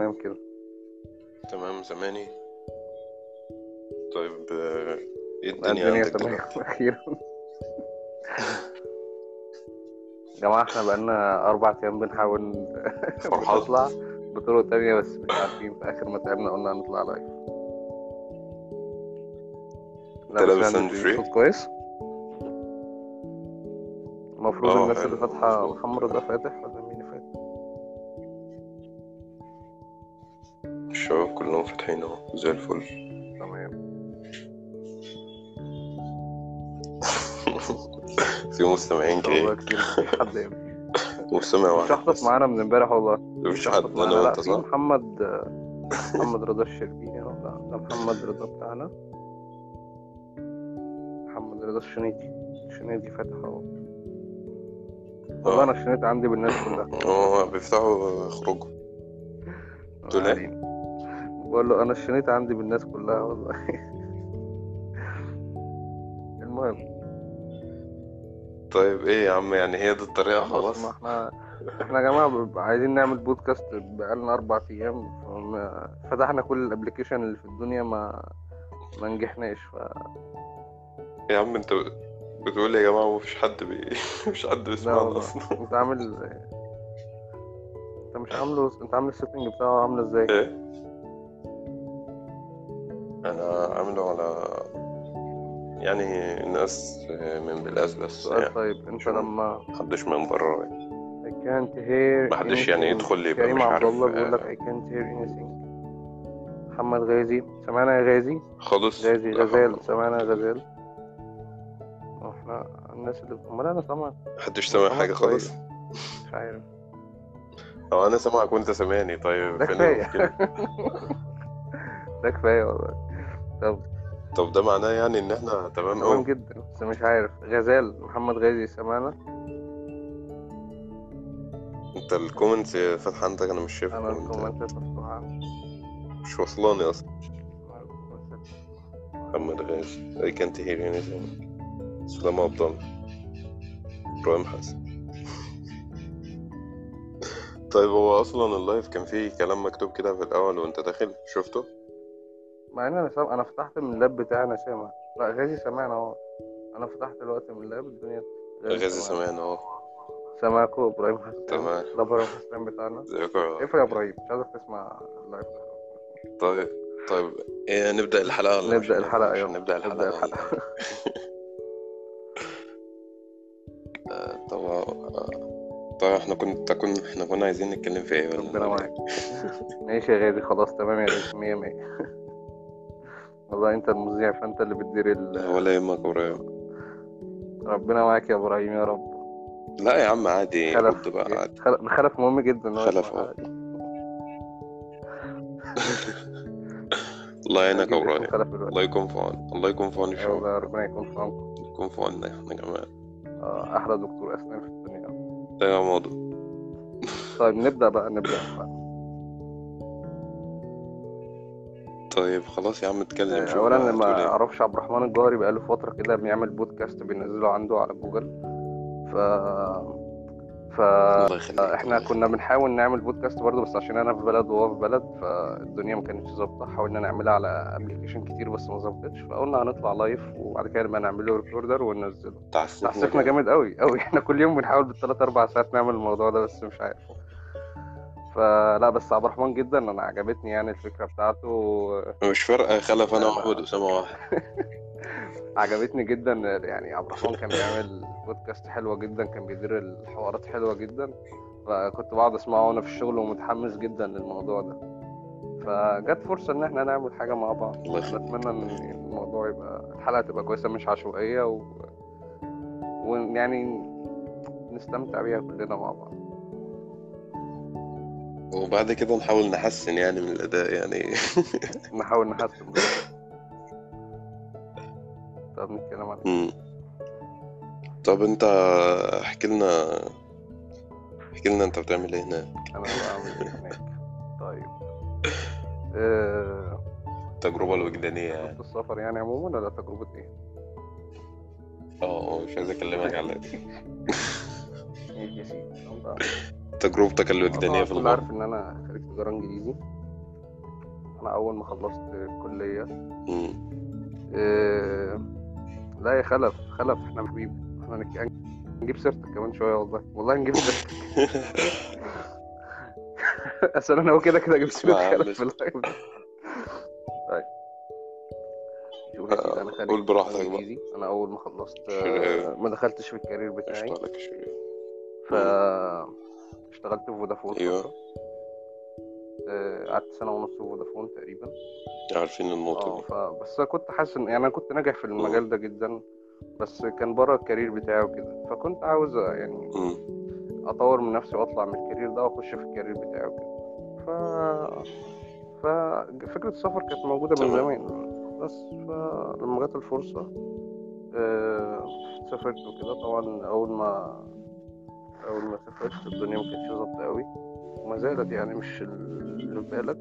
تمام كده تمام زماني طيب آه، ايه الدنيا الدنيا عندك تمام دلوقتي أخيرا يا جماعة احنا بقالنا أربع أيام بنحاول فرحان نطلع بطرق تانية بس مش عارفين في آخر ما تعبنا قلنا هنطلع لايف انت لا بس لابس عندك هاند فري صوت كويس المفروض اه الناس حلو اللي فاتحة مظبوط محمد رضا فاتح ولا مين اللي فاتح الشباب كلهم فاتحين اهو زي الفل تمام في مستمعين ما شاء الله كتير كتير مفيش حد يعني مستمع مش واحد شحطط بس معانا من امبارح والله مفيش مش شحطط حد معانا انا لا وانت في صح محمد محمد رضا الشربيني اهو لا ده محمد رضا بتاعنا محمد رضا الشنيدي الشنيدي فاتح اهو والله انا اه الشنيدي عندي بالناس كلها هو بيفتحوا يخرجوا تقول ايه يعني بقول له انا الشنيدي عندي بالناس كلها والله المهم طيب ايه يا عم يعني هي دي الطريقة خلاص خلاص ما احنا احنا يا جماعة ب- عايزين نعمل بودكاست بقالنا أربع أيام فما- فتحنا كل الابلكيشن اللي في الدنيا ما ما نجحناش ف يا عم انت بتقول يا جماعة مفيش حد بي... مفيش حد لا بيسمعنا والله اصلا انت عامل انت مش عامله انت عامل السيتنج بتاعه عامله ازاي ايه انا عامله على يعني ناس من بلاس بس سؤال يعني طيب انت عشان لما محدش من بره يعني. I can't hear محدش يعني anything يدخل يبقى كريم مش عبد عارف الله بيقول لك آه، I can't hear anything محمد غازي سمعنا يا غازي خالص غازي لا حول غزال ولا سمعنا يا غزال احنا الناس اللي امال انا سامعك محدش انا سامع سامعك حاجة خالص كويس مش عارف او انا سامعك وانت سامعني طيب ده فين كفايه المشكلة ده كفايه والله طب طب ده معناه يعني ان احنا تمام تمام اوي جدا بس مش عارف غزال محمد غازي سمعنا انت الكومنتس فاتحة عندك انا مش شايف انا الكومنتات الكومنتات مفتوحه عندي مش واصلاني اصلا أنا الكومنتات محمد غازي I can't hear anything سلام عبد الله ابراهيم حسن طيب هو اصلا اللايف كان فيه كلام مكتوب كده في الاول وانت داخل شفته مع ان انا سامع انا فتحت من اللاب بتاعي انا سامع لا غازي سامعنا اهو انا فتحت دلوقتي من اللاب الدنيا غازي سامعنا سمعنا اهو سامعكوا ابراهيم حسان تمام ده ابراهيم حسان بتاعنا ازيكم يا- اقفل يا ابراهيم مش عايزك تسمع اللايف ده. طيب طيب إيه نبدأ الحلقة ولا مش نبدا هنبدأ؟ الحلقه مش يلا هنبدأ الحلقة نبدا ولا الحلقه آه، طب آه، طب احنا كنت كنا احنا كنا عايزين نتكلم في ايه ولا ربنا نعمل معاك ماشي يا غازي خلاص تمام يا غازي مية مية والله انت المذيع فانت اللي بتدير ايه؟ ال... ولا يهمك ابراهيم ربنا معاك يا ابراهيم يا رب لا يا عم عادي خلف رد بقى عادي خلف خلف مهم جدا ان هو خلف يسمع اه الحلقة دي. الله يعينك يا اجيب اسم ابراهيم خلف دلوقتي الله يكون في عون الله يكون في عون ايوه الشباب والله ربنا يكون في عونكم يكون في عوننا احنا كمان آه، احلى دكتور اسنان في الدنيا ده يا موضوع طيب نبدا بقى نبدا الحلقة. طيب خلاص يا عم اتكلم آه، شوف اولا بقى ما هتقول ايه اعرفش عبد الرحمن الجوهري بقاله فتره كده بيعمل بودكاست بينزله عنده على جوجل ف ف الله يخليك الله احنا كنا يخليك بنحاول نعمل بودكاست برضه بس عشان انا في بلد وهو في بلد فالدنيا ما كانتش ظابطه حاولنا نعملها على ابلكيشن كتير بس ما ظبطتش فقلنا هنطلع لايف وبعد كده نبقى نعمل له ريكوردر وننزله تعسفنا تحسفنا جامد جامد قوي قوي احنا كل يوم بنحاول بالثلاث اربع ساعات نعمل الموضوع ده بس مش عارف فلا بس عبد الرحمن جدا انا عجبتني يعني الفكره بتاعته مش فارقة خلف انا لا واحمد لا أسامة واحد عجبتني جدا يعني عبد الرحمن كان بيعمل بودكاست حلوه جدا كان بيدير الحوارات حلوه جدا فكنت بقعد اسمعه وانا في الشغل ومتحمس جدا للموضوع ده فجت فرصه ان احنا نعمل حاجه مع بعض الله يخليك نتمنى ان الموضوع يبقى الحلقه تبقى كويسه مش عشوائيه و... ويعني نستمتع بيها كلنا مع بعض وبعد كده نحاول نحسن يعني من الأداء يعني نحاول نحسن طب نتكلم عن مم. طب انت احكي لنا احكي لنا انت بتعمل ايه هناك انا بعمل ايه هناك طيب أه... التجربة الوجدانية تجربة يعني السفر يعني عموما ولا تجربة ايه؟ اه مش عايز اكلمك على دي ماشي يا سيدي طب تجربتك الوجدانية طبعا في كل الغربة عارف ان انا خريج تجاره انجليزي انا اول ما خلصت الكليه مم. إيه... لا يا خلف خلف احنا حبيبي احنا نك- هنجيب سيرتك كمان شويه والله والله هنجيب سيرتك اصل انا هو كده كده اجيب سيره اسمع يا عم، خلف في اللايف ده طيب شوف يا سيدي انا آه، خريج قول براحتك بقى. انجليزي انا اول ما خلصت شغال. آه، ما دخلتش في الكارير بتاعي قشطة عليك يا شريف ف اشتغلت في فودافون أيوة. فترة. آه، قعدت سنة ونص في فودافون تقريبا عارفين النقطة اه دي فبس كنت حاسس ان يعني انا كنت ناجح في المجال ده جدا بس كان بره الكارير بتاعي وكده فكنت عاوز يعني مم. اطور من نفسي واطلع من الكارير ده واخش في الكارير بتاعي وكده ف ففكرة السفر كانت موجودة من تمام. زمان بس فلما جت الفرصة آه، سافرت وكده طبعا أول ما أول ما سافرت الدنيا ما كانتش ظابطة أوي وما زالت يعني مش اللي في بالك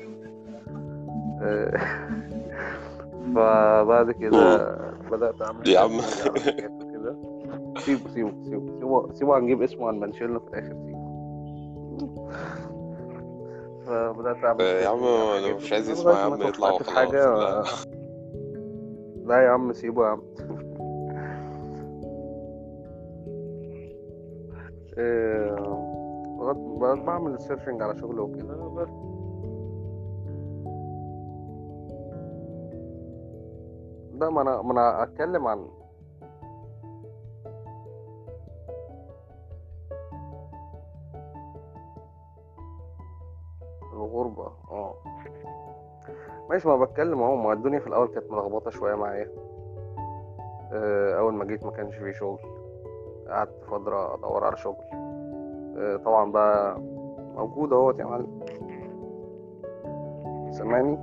آه، فبعد كده بدأت أعمل يا عم. searching على حاجات وكده سيبه سيبه سيبه سيبه سيبه هنجيب اسمه عن منشيلنا في الآخر سيبه فبدأت أعمل آه، يا عم searching على لو حاجات مش عايز وكده يسمع يا لغاية عم ما يطلع توفقت في وخلاص حاجة لا. لا يا عم سيبه يا عم إيه، بقعد- بقعد بعمل سيرشنج على شغل وكده بس لا ما انا ما انا اتكلم عن الغربة اه ماشي ما بتكلم اهو ما الدنيا في الاول كانت ملخبطة شوية معايا آه، اول ما جيت ما كانش فيه شغل قعدت فترة ادور على شغل آه، طبعا بقى موجود اهوت يا معلم سامعني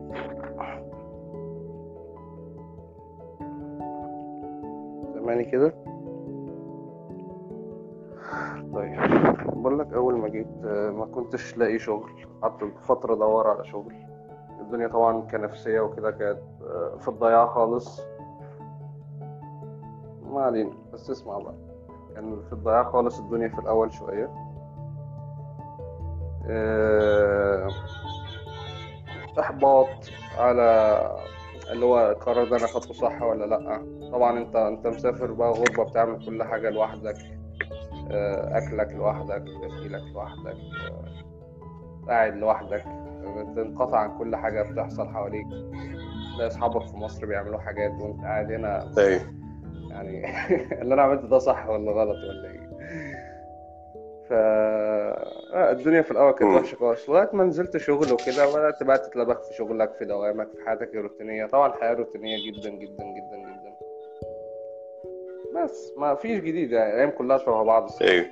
سامعني كده طيب بقول لك اول ما جيت آه، ما كنتش لاقي شغل قعدت فترة ادور على شغل الدنيا طبعا كنفسية وكده كانت آه، في الضياع خالص ما علينا بس اسمع بقى كان في الضياع خالص الدنيا في الأول شوية آه، إحباط على اللي هو القرار ده أنا خدته صح ولا لأ طبعا أنت أنت مسافر بقى غربة بتعمل كل حاجة لوحدك آه، أكلك لوحدك تشكيلك لوحدك آه، قاعد لوحدك تنقطع عن كل حاجة بتحصل حواليك تلاقي أصحابك في مصر بيعملوا حاجات وأنت قاعد هنا ايوه يعني اللي انا عملته ده صح ولا غلط ولا ايه ف آه، الدنيا في الاول كانت مم. وحشه خالص لغايه ما نزلت شغل وكده بدات بقى تتلبخ في شغلك في دوامك في حياتك الروتينيه طبعا الحياه روتينيه جدا جدا جدا جدا بس ما فيش جديد يعني الايام كلها شبه بعض الصراحة. ايوه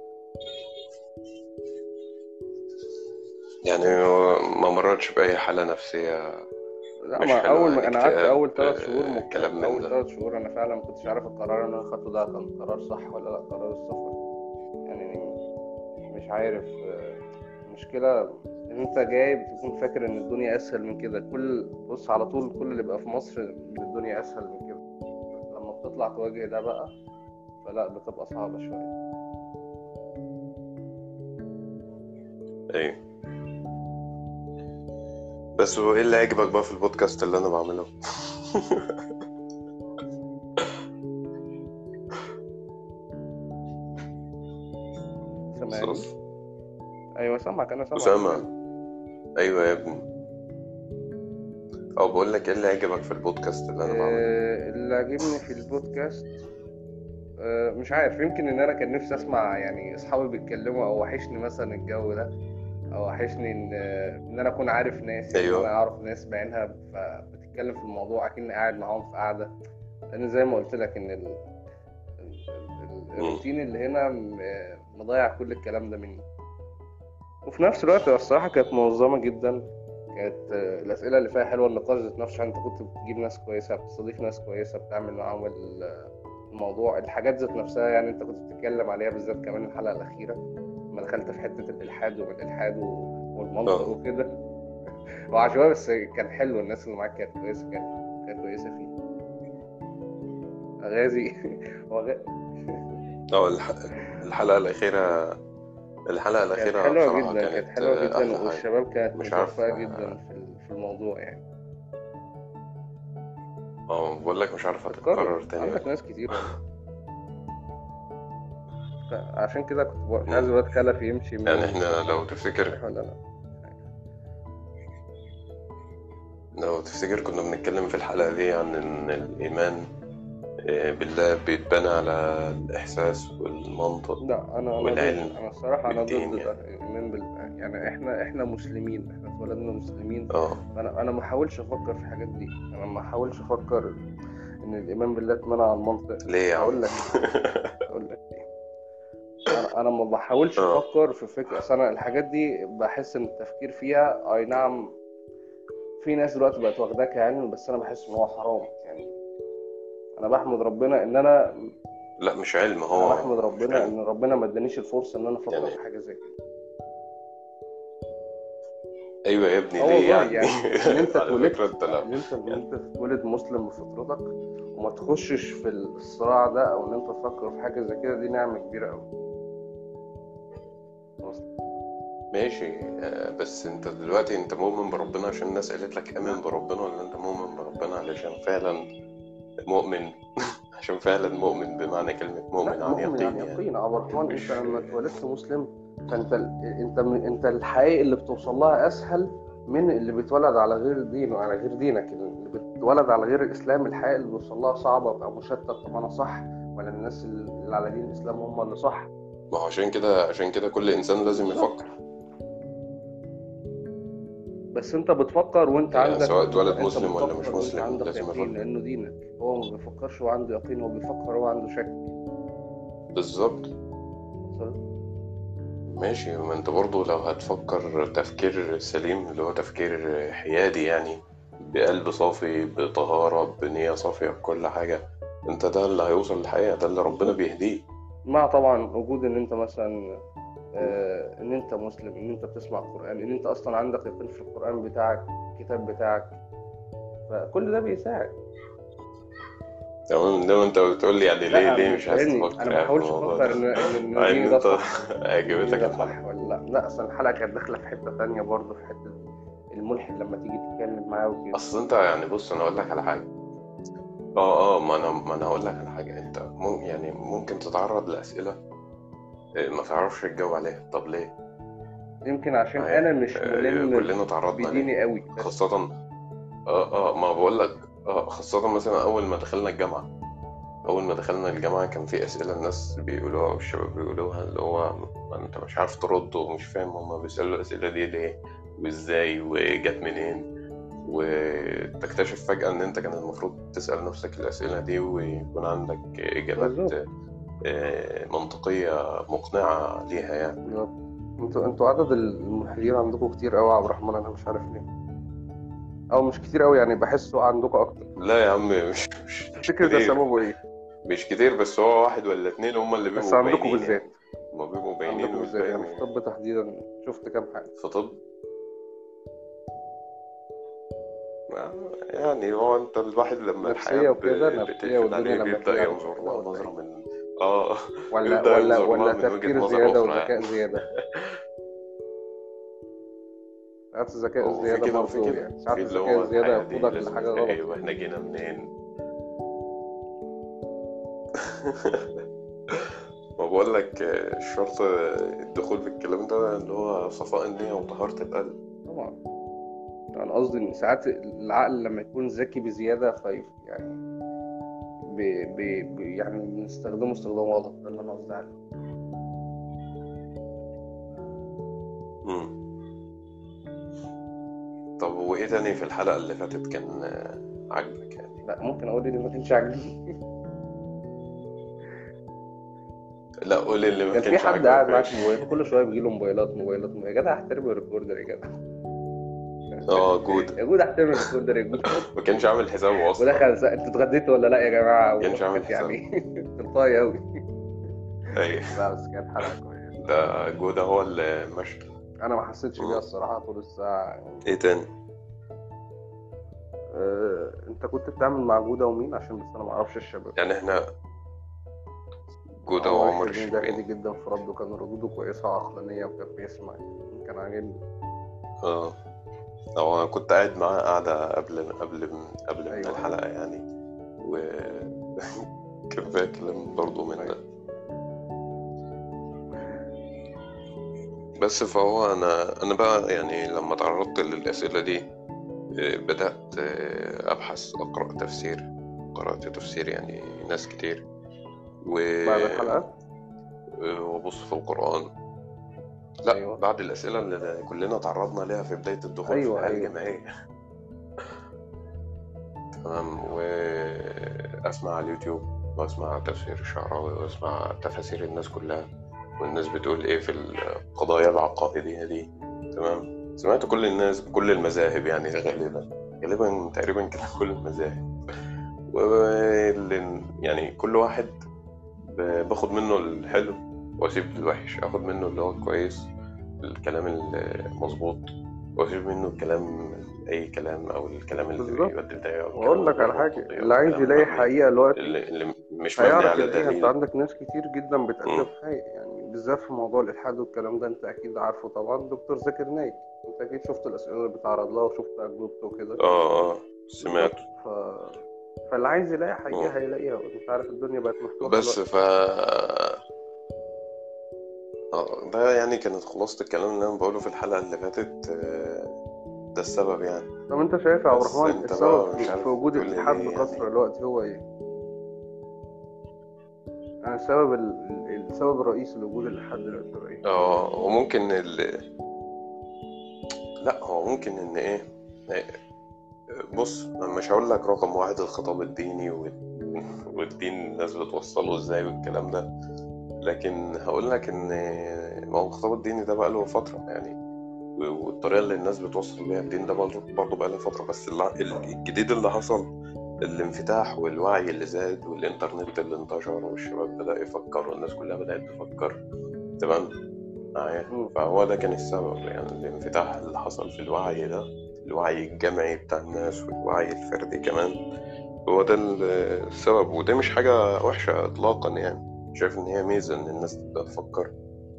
يعني ما مرتش بأي حالة نفسية لا مش ما حلوة اول ما يعني انا قعدت اكتئاب، اول ثلاث آه، شهور مك... كلام من اول ده. ثلاث شهور انا فعلا ما كنتش عارف القرار اللي انا خدته ده كان قرار صح ولا لا قرار السفر يعني مش عارف آه، المشكله ان انت جاي بتكون فاكر ان الدنيا اسهل من كده كل بص على طول كل اللي بقى في مصر إن الدنيا اسهل من كده لما بتطلع تواجه ده بقى فلا بتبقى صعبه شويه ايوه بس هو ايه اللي عجبك بقى في البودكاست اللي انا بعمله سامعني ايوه سامعك انا سامعك أسامة ايوه يا ابني او بقول لك ايه اللي عجبك في البودكاست اللي انا بعمله آه، اللي عجبني في البودكاست آه، مش عارف يمكن ان انا كان نفسي اسمع يعني اصحابي بيتكلموا او وحشني مثلا الجو ده او وحشني ان ان انا اكون عارف ناس يعني أيوة. انا اعرف ناس بعينها فبتتكلم في الموضوع اكني قاعد معاهم في قعده لان زي ما قلت لك ان ال... ال... ال... الروتين اللي هنا م- مضيع كل الكلام ده مني وفي نفس الوقت الصراحه كانت منظمه جدا كانت آه، الاسئله اللي فيها حلوه النقاش ذات نفسه عشان انت كنت بتجيب ناس كويسه بتستضيف ناس كويسه بتعمل معاهم ال- الموضوع الحاجات ذات نفسها يعني انت كنت بتتكلم عليها بالذات كمان الحلقه الاخيره لما دخلت في حته الالحاد والالحاد و- والمنطق آه. وكده وعشوائي بس كان حلو الناس اللي معاك كانت كويسه كانت كانت كويسه فيه غازي هو غ- اه الح- الحلقة الأخيرة الحلقة كانت الأخيرة حلوة بصراحة جدا كانت كانت حلوة آه، أحلى جدا حاجة والشباب كانت مش عارف متوفقة آه، جدا في في الموضوع يعني اه بقول لك مش عارف تتكرر هتتكرر تاني عندك ولا ناس كتير والله عشان كده كنت بقول مش مم. عايز الواد خلف يمشي من يعني احنا لو تفتكر صح ولا لا لو تفتكر كنا بنتكلم في الحلقة دي عن إن الإيمان آه، بالله بيتبنى على الإحساس والمنطق لا انا انا ضد والعلم انا الصراحه انا ضد والدين ده يعني الايمان بال يعني احنا احنا مسلمين احنا اتولدنا مسلمين اه انا انا ما احاولش افكر في الحاجات دي انا ما احاولش افكر ان الايمان بالله اتمنع عن المنطق ليه يا عم هقول لك اقول لك ليه انا انا ما بحاولش اه افكر في فكره أصل انا الحاجات دي بحس ان التفكير فيها اي نعم في ناس دلوقتي بقت واخداه كعلم بس انا بحس ان هو حرام يعني انا بحمد ربنا ان انا لا مش علم انا هو بحمد مش ربنا علم ان ربنا ما ادانيش الفرصه ان انا افكر يعني في حاجه زي كده أيوة يا ابني اه ليه والله يعني يعني ان انت على اتولدت فكرة أنت لا ان انت ان يعني انت تتولد مسلم بفطرتك وما تخشش في الصراع ده او ان انت تفكر في حاجه زي كده دي نعمه كبيره قوي ماشي آه، بس أنت دلوقتي أنت مؤمن بربنا عشان الناس قالت لك آمن بربنا ولا أنت مؤمن بربنا علشان فعلا مؤمن عشان فعلا مؤمن بمعنى كلمة مؤمن لا عن مؤمن عن يقين يعني يقين عبد الرحمن انت مش لما اتولدت مسلم فانت ال- انت من انت الحقائق اللي بتوصل لها اسهل من اللي بيتولد على غير دينه على غير دينك اللي بيتولد على غير الاسلام الحقائق اللي بيوصل لها صعبه او مشتت طب انا صح ولا الناس اللي على دين الاسلام هم اللي صح ما هو عشان كده عشان كده كل إنسان لازم بالظبط يفكر بس انت بتفكر وانت يعني عندك سواء اتولد انت مسلم ولا مش بتفكر وانت مسلم عندك لازم يقين يفكر لانه دينك هو ما بيفكرش وعنده يقين هو بيفكر وهو عنده شك بالظبط وصلت؟ ماشي ما انت برضو لو هتفكر تفكير سليم اللي هو تفكير حيادي يعني بقلب صافي بطهارة بنية صافية بكل حاجة انت ده اللي هيوصل للحقيقة ده اللي ربنا بيهديه مع طبعا وجود ان انت مثلا آه، ان انت مسلم ان انت بتسمع القران ان انت اصلا عندك يقين في القران بتاعك الكتاب بتاعك فكل ده بيساعد تمام ده انت بتقول لي يعني ليه لا ليه مش مش عايز فاهمني تفكر انا ما يعني في بحاولش الموضوع افكر ده ان ان مع إن ان ديني ده انت صح ديني عجبتك ده الحلقة صح ولا لا لا اصلا الحلقه كانت داخله في حته ثانيه برضه في حته الملحد لما تيجي تتكلم معاه وكده اصل انت يعني بص انا اقول لك على حاجة اه اه ما انا ما انا هقول لك على حاجة انت مم يعني ممكن تتعرض لأسئلة اه، ما تعرفش تجاوب عليها طب ليه؟ يمكن عشان ما هي انا مش اه، ملم كلنا تعرضنا ليه بديني قوي بس خاصة اه اه ما بقول لك اه خاصة مثلا أول ما دخلنا الجامعة أول ما دخلنا الجامعة كان في أسئلة الناس بيقولوها والشباب بيقولوها اللي هو أنت مش عارف ترد ومش فاهم هما بيسألوا الأسئلة دي ليه وإزاي وجت منين وتكتشف فجأة إن أنت كان المفروض تسأل نفسك الأسئلة دي ويكون عندك إجابات بالظبط آه، منطقية مقنعة ليها يعني بالظبط انتوا انتوا عدد الملحدين عندكم كتير قوي يا عبد الرحمن انا مش عارف ليه او مش كتير قوي يعني بحسه عندكم اكتر لا يا عم مش مش, مش تفتكر ده كتير سببه ايه مش كتير بس هو واحد ولا اتنين هما اللي بس بيبقوا عندكم باينين بالذات يعني هما بيبقوا باينين عندكم بالذات يعني في وباين طب تحديدا شفت كام حاجه في طب ما- يعني هو انت الواحد لما الحياة نفسيه ب- وكده نفسيه بتقفل والدنيا عليه لما بيبدأ تيجي عليك ينظر كده لها ولا نظرة ايه من اه ولا يبدأ ولا ينظر ولا لها من وجهة تفكير نظر زياده أخرى وذكاء يعني زياده ساعات الذكاء هو في الزياده كده وفي برضه كده يعني ساعات في اللي الذكاء هو الزياده الحياة دي يقودك لازم لحاجه يبقى غلط ايه واحنا جينا منين ما بقول لك آه، الشرط آه، الدخول في الكلام ده اللي هو صفاء النية وطهارة القلب طبعا انا قصدي ان ساعات العقل لما يكون ذكي بزياده في يعني بي بي بي يعني بنستخدمه استخدام غلط ده اللي انا قصدي عليه مم. طب وايه تاني في الحلقة اللي فاتت كان آه، عاجبك يعني لا ممكن اقول اللي ما كانش عاجبني لا قول اللي ما كان في كانش حد قاعد عاجبك معاك ماشي موبايل كل شويه بيجي له موبايلات موبايلات موبايلات. يا جدع احترم الريكوردر يا جدع اه جود يا جدع احترم الريكوردر يا جدع ما كانش عامل حسابه اصلا ودخل سأل انتوا اتغديتوا ولا لا يا جماعه ما كانش عامل وكانت يعني تلقائي قوي ايوه لا بس كانت حلقه كويسه ده جودة هو اللي مشى انا ما حسيتش بيها الصراحه طول الساعه يعني. ايه تاني أه... انت كنت بتعمل مع جوده ومين عشان بس انا ما اعرفش الشباب يعني احنا جودة عمر وعمر الشربيني ده هادي الشربيني جدا في رده كان ردوده كويسة وعقلانية وكان بيسمع كان عاجبني اه هو أنا كنت قاعد معاه قاعدة قبل قبل قبل من أيوة. الحلقة يعني و كان فيها كلام برضه من ده بس فهو أنا أنا بقى يعني لما تعرضت للأسئلة دي آه، بدأت آه، أبحث أقرأ تفسير قرأت تفسير يعني ناس كتير و بعد الحلقة وابص في القرآن لا أيوة. بعد الأسئلة اللي كلنا تعرضنا لها في بداية الدخول أيوة، في الحياة أيوة. الجامعية تمام وأسمع على اليوتيوب وأسمع تفسير الشعراوي وأسمع تفاسير الناس كلها والناس بتقول إيه في القضايا العقائدية دي تمام سمعت كل الناس بكل المذاهب يعني غالبا غالبا تقريبا كده كل المذاهب واللي يعني كل واحد ب- باخد منه الحلو واسيب الوحش اخد منه اللي هو كويس الكلام المظبوط واسيب منه الكلام اي كلام او الكلام اللي بالظبط. بيودي ده أو وأقول لك على الكلام حاجة المنطقي أو اللي عايز الكلام يلاقي المبني- حقيقة دلوقتي اللي, اللي مش مبني هيعرف على يلاقيها انت دليل عندك ناس كتير جدا مم. بتألف حقيقة يعني بالذات في موضوع الإلحاد والكلام ده انت أكيد عارفه طبعا دكتور زاكر نايك انت أكيد شفت الأسئلة اللي بيتعرض لها وشفت أجوبته وكده اه اه سمعت ف... فاللي عايز يلاقي حقيقة مم. هيلاقيها انت عارف الدنيا بقت مفتوحة بس دلوقتي. ف اه ده يعني كانت خلاصة الكلام اللي انا بقوله في الحلقة اللي فاتت آه، ده السبب يعني طب انت شايف يا عبد بس الرحمن انت السبب بقى مش في- عارف في وجود تقول لي الإلحاد ليه بكثرة يعني. دلوقتي هو ايه؟ يعني السبب ال... ال- السبب الرئيسي لوجود الإلحاد دلوقتي هو ايه؟ اه وممكن ال... لا هو ممكن ان ايه بص أنا مش هقول لك رقم واحد الخطاب الديني وال- والدين الناس بتوصله ازاي والكلام ده لكن هقول لك ان ما هو الخطاب الديني ده بقى له فترة يعني و- والطريقة اللي الناس بتوصل بيها الدين ده برضه برضه بقى له فترة بس الع- الجديد اللي حصل الانفتاح والوعي اللي زاد والإنترنت اللي انتشر والشباب بدأ يفكر والناس كلها بدأت تفكر تمام معايا مم. فهو ده كان السبب يعني الانفتاح اللي حصل في الوعي ده الوعي الجمعي بتاع الناس والوعي الفردي كمان هو ده ال- السبب وده مش حاجة وحشة إطلاقا يعني شايف إن هي ميزة إن الناس تبدأ تفكر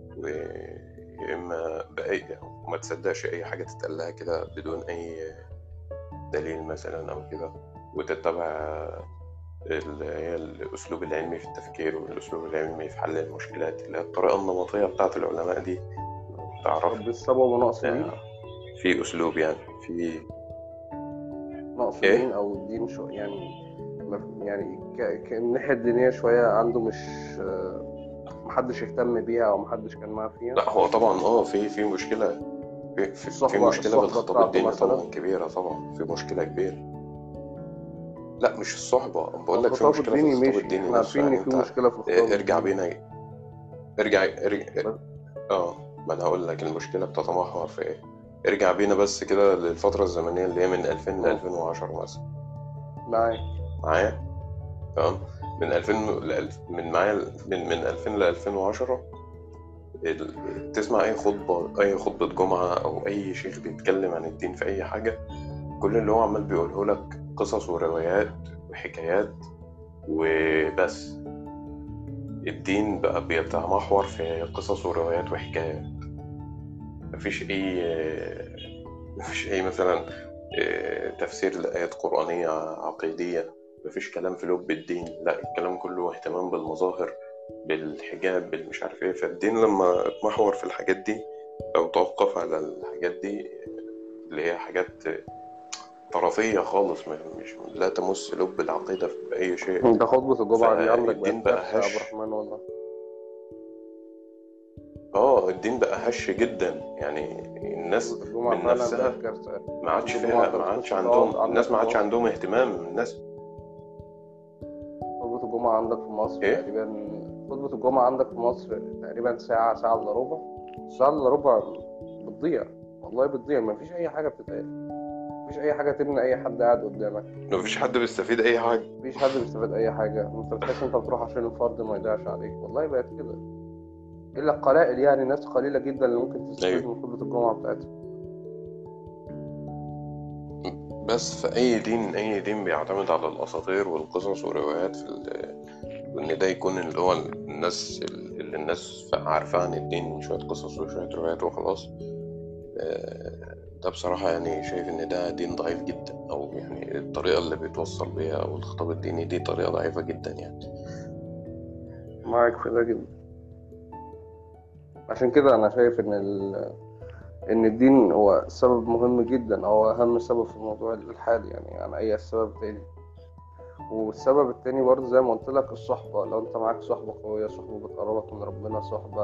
ويا إما بأي ما تصدقش أي حاجة تتقال لها كده بدون أي دليل مثلا أو كده وتتبع ال- هي الأسلوب العلمي في التفكير والأسلوب العلمي في حل المشكلات اللي هي الطريقة النمطية بتاعت العلماء دي تعرف طب السبب ونقص دين في أسلوب يعني في نقص إيه؟ دين او الدين شو يعني ما- يعني ك- كالناحية الدينية شوية عنده مش آه، محدش اهتم بيها او محدش كان معاه فيها لا هو طبعا اه في في مشكلة في, في, في الصحبة- مشكلة الصحبة بالخطاب بتاعته الديني مثلا؟ طبعا كبيرة طبعا في مشكلة كبيرة لا مش الصحبة بقول لك في الخطاب مشكلة في الديني الخطاب ماشي الديني احنا نفسه عارفين يعني ان في انت مشكلة في الخطاب اه، ارجع الديني. بينا ارجع ارجع بس. اه ما انا هقول لك المشكلة بتتمحور في ايه ارجع بينا بس كده للفترة الزمنية اللي هي من 2000 ل اه. 2010 مثلا معاك معايا تمام من 2000 ل 1000 من معايا من من 2000 ل 2010 ال- تسمع اي خطبه اي خطبه جمعه او اي شيخ بيتكلم عن الدين في اي حاجه كل اللي هو عمال بيقوله لك قصص وروايات وحكايات وبس الدين بقى بيتمحور في قصص وروايات وحكايات مفيش اي مفيش اي مثلا اه، تفسير لآيات قرآنية عقيدية مفيش كلام في لب الدين لا الكلام كله اهتمام بالمظاهر بالحجاب بالمش عارف ايه فالدين لما اتمحور في الحاجات دي او توقف على الحاجات دي اللي هي حاجات طرفية خالص م- مش لا تمس لب العقيدة بأي شيء انت خطبة الجمعة دي عندك فالدين بقت بقى كارثة يا عبد هش. الرحمن والله اه الدين بقى هش جدا يعني الناس خطبة الجمعة من فعلا نفسها بقت كارثة ما عادش خطبة فيها الجمعة ما انت عادش بتخش عندهم تقعد الناس ما عندك عادش في عندهم اهتمام الناس خطبة الجمعة عندك في مصر إيه؟ تقريبا خطبة الجمعة عندك في مصر تقريبا ساعة ساعة إلا ربع الساعة إلا ربع بتضيع والله بتضيع مفيش أي حاجة بتتقال مفيش أي حاجة تمنع أي حد قاعد قدامك مفيش حد بيستفيد اي حاجة مفيش حد بيستفاد أي حاجة أنت بتحس أنت بتروح عشان الفرد ما يضيعش عليك والله بقت كده إلا قلائل يعني ناس قليلة جدا اللي ممكن تستفيد أيوة. من خطبة الجمعة بتاعتها بس في أي دين أي دين بيعتمد على الأساطير والقصص والروايات في ال- وان ده يكون اللي هو الناس اللي الناس عارفة عن الدين شوية قصص وشوية روايات وخلاص آه، ده بصراحة يعني شايف إن ده دين ضعيف جدا أو يعني الطريقة اللي بيتوصل بيها أو الخطاب الديني دي طريقة ضعيفة جدا يعني معاك في ده جدا عشان كده انا شايف ان ال... ان الدين هو سبب مهم جدا او اهم سبب في الموضوع الحالي يعني عن اي سبب تاني والسبب التاني برضه زي ما قلت لك الصحبة لو انت معاك صحبة قوية صحبة بتقربك من ربنا صحبة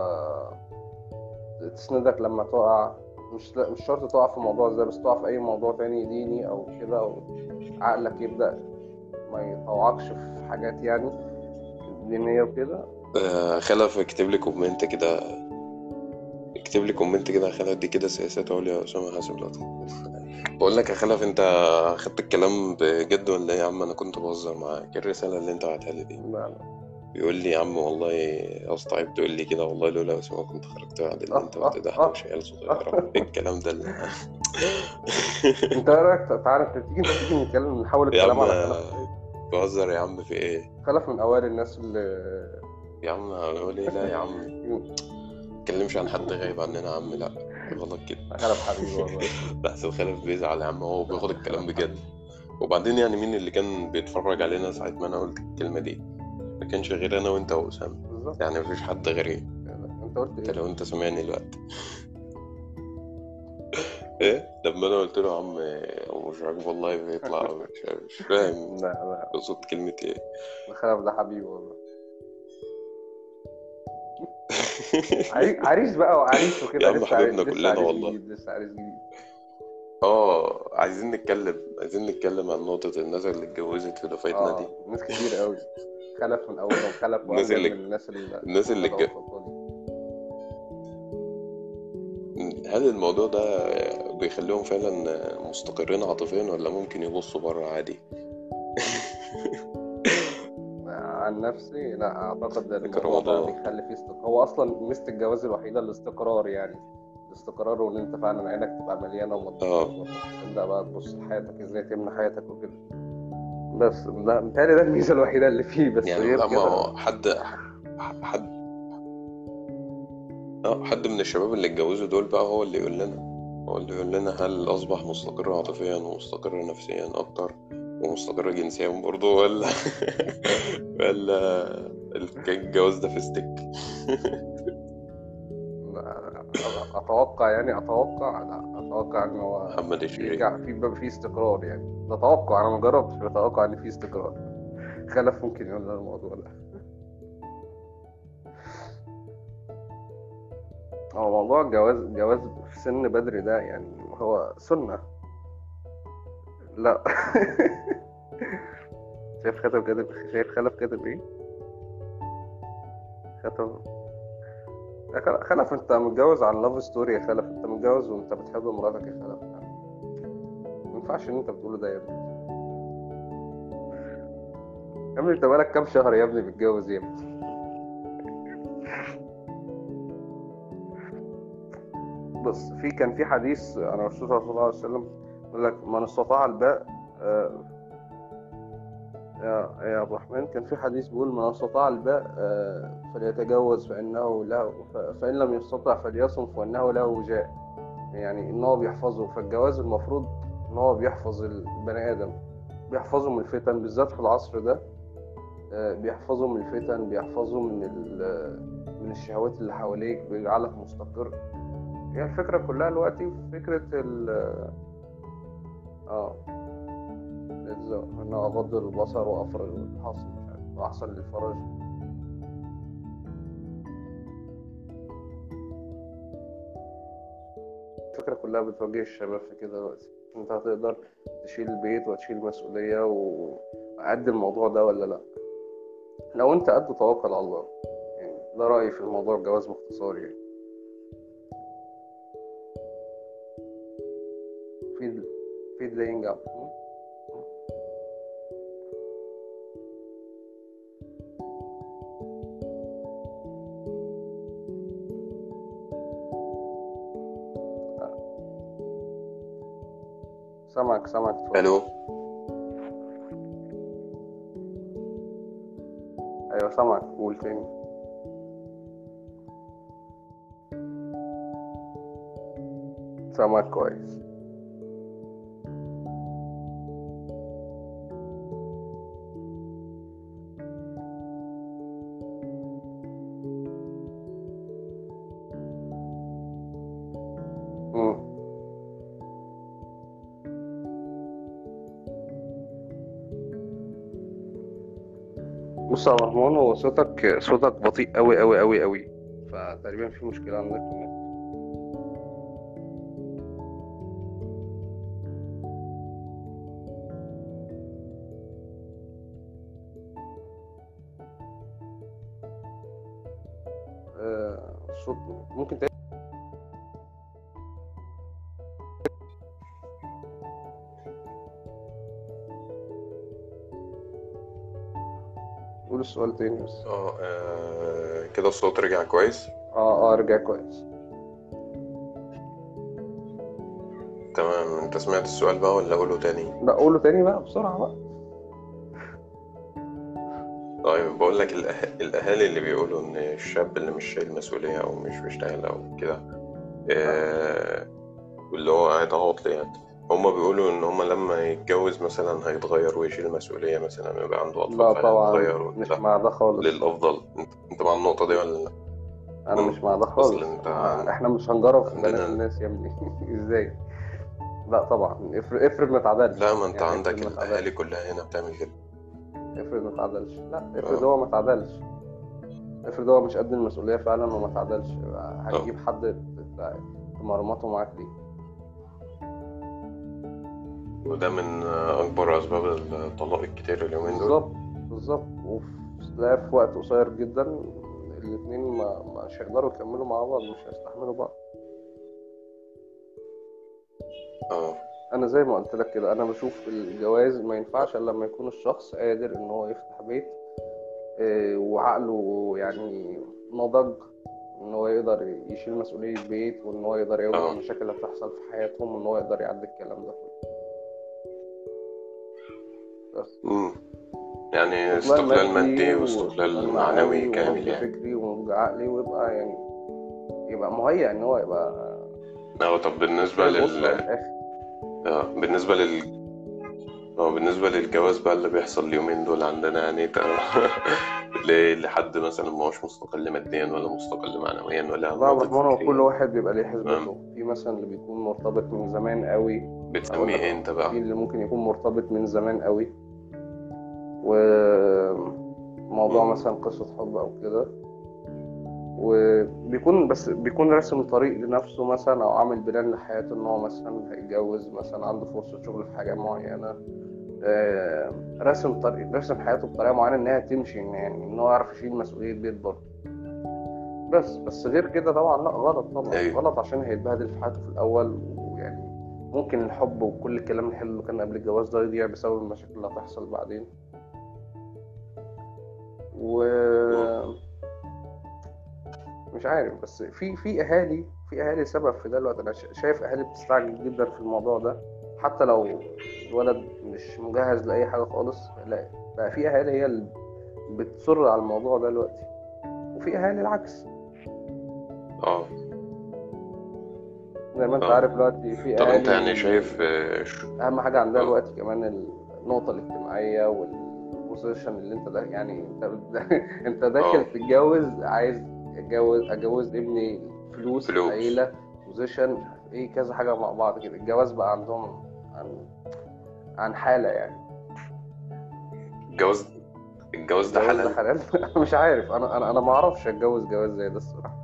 تسندك لما تقع مش لا مش شرط تقع في موضوع زي بس تقع في اي موضوع تاني ديني او كده او عقلك يبدأ ما يطوعكش في حاجات يعني دينية وكده آه، خلف اكتب لي كومنت كده اكتب لي كومنت كده يا خلف دي كده سياسات عليا يا أسامة حاسب لا بقول لك يا خلف انت خدت الكلام بجد ولا ايه يا عم انا كنت بهزر معاك ايه الرسالة اللي انت بعتها لي دي لا لا بيقول لي يا عم والله أصطعب تقول لي كده والله لولا أسامة كنت خرجت بعد اللي انت قلت ده احنا مش عيال صغيرة ايه الكلام ده اللي انت ايه رايك تعالى انت تيجي تيجي نتكلم نحاول يا الكلام عم على خلف بهزر يا عم في ايه خلف من اوائل الناس اللي يا عم اقول ايه لا يا عم متكلمش عن حد غايب عننا يا عم لا غلط كده خلف حبيبي والله بحس الخلف بيزعل يا عم هو بياخد الكلام بجد وبعدين يعني مين اللي كان بيتفرج علينا ساعة ما انا قلت الكلمة دي ما كانش غير انا وانت وأسامة بالظبط يعني مفيش حد غيري انت قلت انت ايه؟ لو انت سامعني دلوقتي ايه لما انا قلت له يا عم هو مش عاجبه والله بيطلع مش, مش فاهم لا لا اقصد كلمة ايه خلف ده حبيبي والله عري- عريس بقى وعريس وكده يا عم لسه حبيبنا عريس- لسه كلنا عريس والله. جديد لسه عريس جديد اه عايزين نتكلم عايزين نتكلم عن نقطة الناس اللي اتجوزت في دفعتنا دي اه ناس كتير قوي خلف من اولهم خلف الناس وأمجد اللي- من الناس اللي الناس اللي بدأوا اتج- الخطوة دي. هل الموضوع ده بيخليهم فعلا مستقرين عاطفيا ولا ممكن يبصوا بره عادي عن نفسي لا اعتقد ان فكرة الموضوع ده موضوع. بيخلي فيه استقرار هو اصلا ميزه الجواز الوحيده الاستقرار يعني الاستقرار وان انت فعلا عينك تبقى مليانه ومضبوطه تبدا بقى تبص لحياتك ازاي تبني حياتك وكده بس ده متهيألي ده الميزه الوحيده اللي فيه بس يعني غير لا ما كده هو حد حد اه حد من الشباب اللي اتجوزوا دول بقى هو اللي يقول لنا هو اللي يقول لنا هل أصبح مستقر عاطفيا ومستقر نفسيا أكتر ومستقر جنسيا برضه ولا ولا الجواز ده فيستك لا، اتوقع يعني اتوقع لا اتوقع ان هو محمد الشريف يرجع في بقى في استقرار يعني ده توقع انا ما جربتش بتوقع ان في استقرار خلف ممكن يقول لنا الموضوع ده هو موضوع الجواز الجواز في سن بدري ده يعني هو سنة لا شايف خلف كاتب شايف خلف كاتب ايه؟ كتب يا خل- خلف انت متجوز عن لاف ستوري يا خلف انت متجوز وانت بتحب مراتك يا خلف ما ينفعش اللي انت بتقوله ده يا ابني يا ابني انت بقالك كام شهر يا ابني متجوز يا ابني بص في كان في حديث عن الرسول صلى الله عليه وسلم يقول لك من استطاع الباء آه، يا يا عبد الرحمن كان في حديث بيقول من استطاع الباء آه، فليتجوز فإنه له ف- فإن لم يستطع فليصم فإنه له وجاء يعني إن هو بيحفظه فالجواز المفروض إن هو بيحفظ البني آدم بيحفظه من الفتن بالذات في العصر ده آه، بيحفظه من الفتن بيحفظه من ال- من الشهوات اللي حواليك بيجعلك مستقر هي الفكرة كلها دلوقتي في فكرة ال اه الزو- ان هو اغض البصر وافرج الحصن مش عارف واحسن للفرج الفكرة كلها بتواجه الشباب في كده دلوقتي انت هتقدر تشيل البيت وتشيل مسؤولية وقد الموضوع ده ولا لا لو انت قد توكل على الله يعني ده رأيي في الموضوع الجواز باختصار يعني في في delaying up سامعك سامعك اتفضل. الو ايوه سامعك قول تاني سامعك كويس مم. بص يا مرمون هو صوتك صوتك بطيء قوي قوي قوي قوي فتقريبا في مشكلة عندك في النت آه، الصوت ممكن تاني قول السؤال تاني بس اه آه، كده الصوت رجع كويس اه اه رجع كويس تمام انت سمعت السؤال بقى ولا اقوله تاني لا قوله تاني بقى بسرعة بقى طيب بقول لك الأه... الاهالي اللي بيقولوا ان الشاب اللي مش شايل مسؤولية او مش بيشتغل او كده آه... واللي هو قاعد عاطل يعني هما بيقولوا ان هما لما يتجوز مثلا هيتغير ويشيل مسؤولية مثلا يبقى عنده لا اطفال طبعا فهيتغير مش وبتاع مع ده خالص للافضل انت انت مع النقطة دي ولا لا انا مم. مش مع ده خالص اصل انت عن- احنا مش هنجرب في بنات عندنا الناس يا ابني ازاي لا طبعا افرض افرض ما اتعدلش لا ما انت يعني عندك افرض ما الاهالي اتعدلش كلها هنا بتعمل كده افرض ما اتعدلش لا افرض اه هو ما اتعدلش افرض هو مش قد المسؤولية فعلا وما اتعدلش يبقى اه هتجيب حد ت- تمرمطه معاك ليه وده من اكبر اسباب الطلاق الكتير اليومين دول بالظبط بالظبط وفي لا في وقت قصير جدا الاتنين ما مش هيقدروا يكملوا مع بعض مش هيستحملوا بعض اه انا زي ما قلت لك كده انا بشوف الجواز ما ينفعش الا لما يكون الشخص قادر ان هو يفتح بيت آه، وعقله يعني نضج ان هو يقدر يشيل مسؤولية بيت وان هو يقدر يواجه اه المشاكل اللي بتحصل في حياتهم وان هو يقدر يعدي الكلام ده كله بس امم يعني استقلال استقلال مادي مادي واستقلال واستقلال معنوي معنوي كامل ونضج يعني فكري ونضج عقلي ويبقى يعني يبقى مهيأ ان هو يبقى اه طب بالنسبة شايل أسرة من لل الآخر اه بالنسبة لل اه بالنسبة للجواز بقى اللي بيحصل اليومين دول عندنا يعني ت- ل- لحد مثلا ما هوش مستقل ماديا ولا مستقل معنويا ولا لا يا عبد ناضج الرحمن هو كل فكريا واحد بيبقى ليه تمام حسبته في مثلا اللي بيكون مرتبط من زمان قوي أقول بتسميه لك ايه أهو انت في بقى اللي ممكن يكون مرتبط من زمان قوي وموضوع مم. مثلا قصة حب أو كده وبيكون بس بيكون راسم طريق لنفسه مثلا أو عامل بلان لحياته إن هو مثلا هيتجوز مثلا عنده فرصة شغل في حاجة معينة آه، راسم طريق راسم حياته بطريقة معينة إن هي تمشي إن يعني إن هو يعرف يشيل مسؤولية بيت برضه بس بس غير كده طبعا لا غلط طبعا ايوه غلط عشان هيتبهدل في حياته في الأول ويعني ممكن الحب وكل الكلام الحلو اللي كان قبل الجواز ده يضيع بسبب المشاكل اللي هتحصل بعدين و مم. مش عارف بس في في اهالي في اهالي سبب في ده الوقت انا شا- شايف اهالي بتستعجل جدا في الموضوع ده حتى لو الولد مش مجهز لاي حاجه خالص لا بقى في اهالي هي اللي بتصر على الموضوع ده دلوقتي وفي اهالي العكس اه زي ما انت اه عارف دلوقتي في طب انت يعني اهالي شايف اه ش- اهم حاجه عندها اه دلوقتي كمان النقطه الاجتماعيه والبوزيشن اللي انت ده يعني انت انت داخل اه تتجوز عايز اتجوز اجوز ابني فلوس فلوس عيله بوزيشن مش عارف ايه كذا حاجه مع بعض كده الجواز بقى عندهم عن عن حاله يعني الجواز الجواز ده الجواز ده حلال حلال مش عارف انا انا انا ما اعرفش اتجوز جواز زي ده الصراحه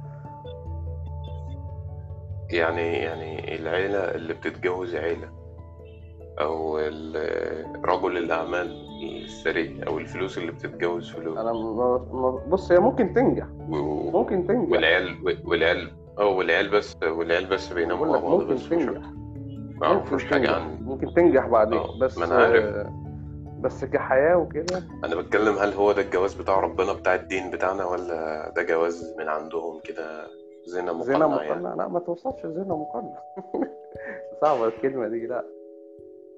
يعني يعني العيلة اللي بتتجوز عيلة أو ال- رجل الأعمال الثري أو الفلوس اللي بتتجوز فلوس انا ما- ما- بص هي ممكن تنجح و- ممكن تنجح والعيال والعيال اه والعيال بس والعيال بس بيناموا بقول مع لك بعض ممكن بس مش تنجح أكتر ما يعرفوش ممكن حاجة تنجح عن ممكن تنجح بعدين اه ما بس أنا عارف بس كحياه وكده أنا بتكلم هل هو ده الجواز بتاع ربنا بتاع الدين بتاعنا ولا ده جواز من عندهم كده زنا زنا مقنع يعني مقنع لا ما توصلش زنا مقنع صعبة الكلمة دي لا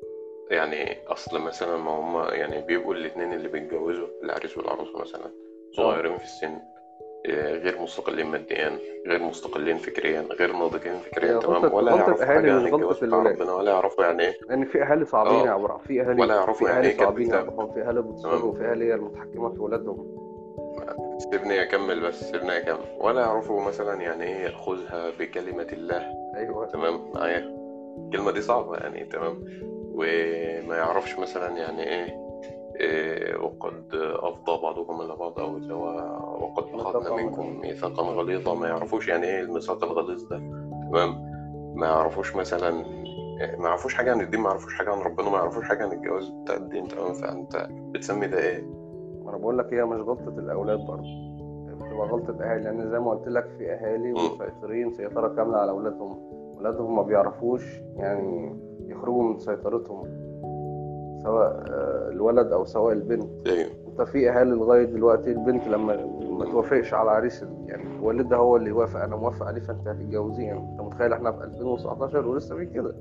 يعني أصل مثلا ما هما يعني بيبقوا الاتنين اللي بيتجوزوا العريس والعروسة مثلا صغيرين في السن آه، غير مستقلين ماديا غير مستقلين فكريا غير ناضجين هي فكريا تمام غلطة ولا غلطة يعرفوا أهالي حاجة عن مش الجواز غلطة بتاع الولاد ربنا ولا يعرفوا يعني ايه لأن في أهالي صعبين يا اه عبد الرحمن في أهالي ولا يعرفوا في يعني أهالي ايه كتب صعبين يا عبد كتاب الرحمن في أهالي بتصر تمام وفي أهالي هي المتحكمة في ولادهم سيبني اكمل بس سيبني اكمل ولا يعرفوا مثلا يعني ايه ياخذها بكلمة الله أيوه تمام معايا الكلمة دي صعبة يعني تمام وما يعرفش مثلا يعني ايه إيه، وقد أفضى بعضكم إلى بعض أو اللي هو وقد أخذنا ميثاقا منكم غليظا ميثاقا غليظا ما يعرفوش يعني إيه الميثاق الغليظ ده تمام ما يعرفوش مثلا ما يعرفوش حاجة عن الدين ما يعرفوش حاجة عن ربنا ما يعرفوش حاجة عن الجواز بتاع الدين تمام فأنت بتسمي ده إيه؟ ما أنا بقول لك هي مش غلطة الأولاد برضه هي بتبقى غلطة أهالي لأن زي ما قلت لك في أهالي مم. مسيطرين سيطرة كاملة على أولادهم أولادهم ما بيعرفوش يعني يخرجوا من سيطرتهم سواء آه، الولد أو سواء البنت أيوه انت في اهالي لغايه دلوقتي البنت لما ما توافقش على عريس يعني والدها هو اللي يوافق انا موافق عليه فانت هتتجوزيه يعني انت متخيل احنا في 2019 ولسه في كده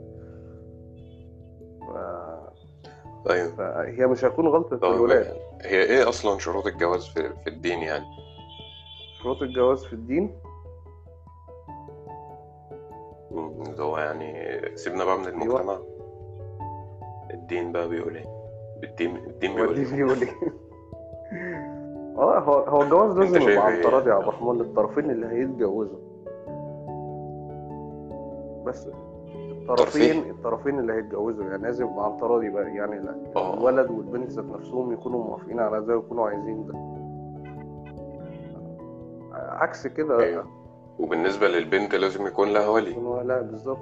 ف- أيوه فهي مش هتكون غلطه طب الولاد هي إيه أصلا شروط الجواز في, في الدين يعني؟ شروط الجواز في الدين مم، اللي هو يعني سيبنا بقى من ايوه المجتمع الدين بقى بيقول إيه؟ الدين الدين هو بيقول الدين إيه؟ بيقول ايه اه هو هو الجواز أنت لازم شايف يبقى عن إيه؟ تراضي يا عبد الرحمن للطرفين اللي هيتجوزوا بس الطرفين طرفين الطرفين اللي هيتجوزوا يعني لازم يبقى عن تراضي بقى يعني لا اه الولد والبنت ذات نفسهم يكونوا موافقين على ده ويكونوا عايزين ده عكس كده ايوه وبالنسبة للبنت لازم يكون لها ولي يكونوا لا بالظبط